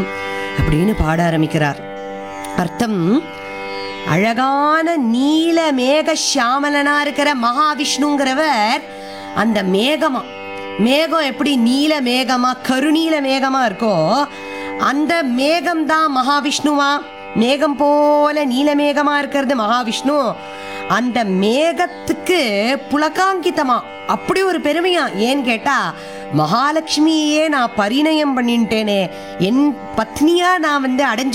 அப்படின்னு பாட ஆரம்பிக்கிறார் அர்த்தம் அழகான நீல மேக ஷியாமலனா இருக்கிற மகாவிஷ்ணுங்கிறவர் அந்த மேகமா மேகம் எப்படி நீல மேகமா கருநீல மேகமா இருக்கோ அந்த மேகம் தான் மகாவிஷ்ணுவா மேகம் போல நீல மேகமா இருக்கிறது மகாவிஷ்ணு அந்த மேகத்துக்கு புலகாங்கிதமா அப்படி ஒரு பெருமையா ஏன்னு கேட்டா மகாலட்சுமியே நான் பரிணயம் பண்ணிட்டேனே என் பத்னியா நான் வந்து அடைஞ்சு